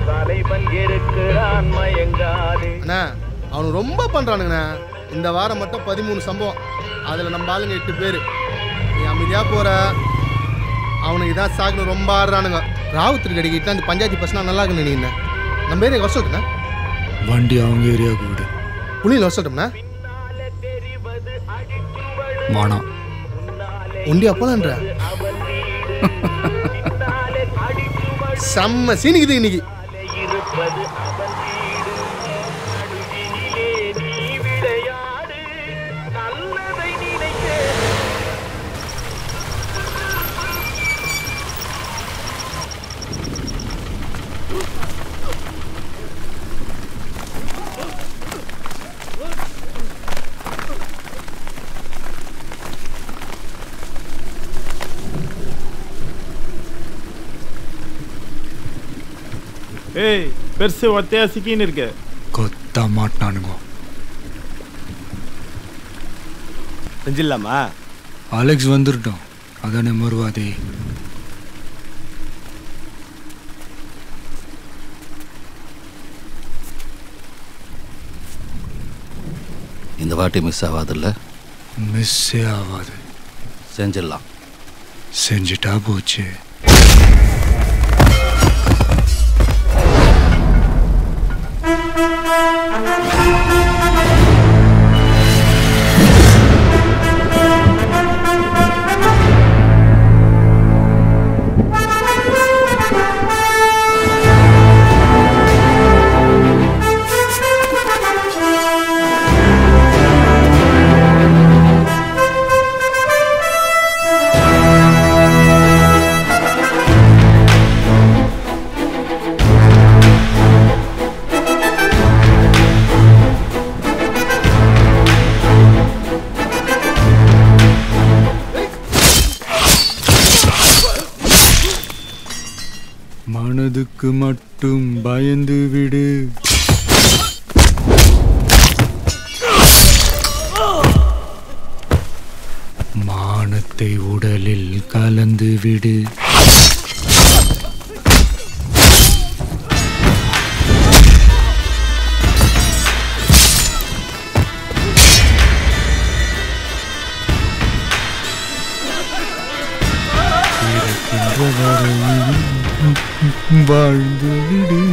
தலைவன் இருக்கிறான் மயங்காதே அண்ணா அவனு ரொம்ப பண்ணுறானுங்கண்ணா இந்த வாரம் மட்டும் பதிமூணு சம்பவம் அதில் நம்ம ஆளுங்க எட்டு பேர் நீ அமைதியாக போகிற அவனுக்கு இதான் சாக்குன்னு ரொம்ப ஆடுறானுங்க ராவுத்தர் கடிக்கிட்டு அந்த பஞ்சாயத்து பசங்க நல்லா இருக்குன்னு நினைக்கிறேன் நம்ம ஏரியா வர சொல்லிட்டேண்ணா வண்டி அவங்க ஏரியாவுக்கு விடு புள்ளியில் வர சொல்லிட்டோம்ண்ணா மானம் ஒண்டியா போலான்ற செம்ம சீனிக்குது இன்னைக்கு இருப்பது அவன் வீடு நடுவினிலே நீ விளையாடு நல்லதை நினைக்க ஏய் பெருசு ஒத்தையா சிக்கின்னு இருக்கு கொத்த மாட்டானுங்க செஞ்சிடலாமா அலெக்ஸ் வந்துருட்டோம் அதானே மறுவாதே இந்த வாட்டி மிஸ் ஆகாதுல்ல மிஸ்ஸே ஆகாது செஞ்சிடலாம் செஞ்சுட்டா போச்சு மனதுக்கு மட்டும் பயந்து விடு மானத்தை உடலில் கலந்து விடு இருக்கின்ற வரையில் வாழ்ந்து விடு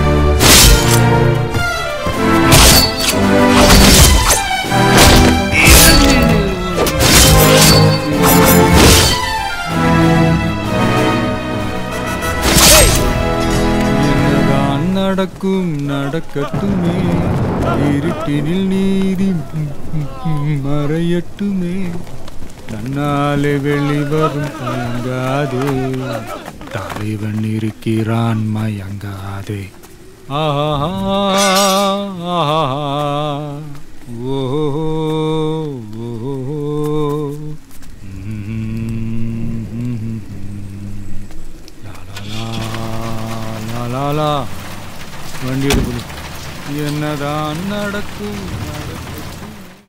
என்னதான் நடக்கும் நடக்கட்டுமே இருட்டினில் நீதி மறையட்டுமே தன்னாலே வெளிவரும் தயங்காதே தலைவன் இருக்கிறான் மயங்காதே ஆஹா ஆஹா ஓஹோ ஓஹோ லா லா லா லா லா வண்டி எடுக்கணும் என்னதான் நடக்கும்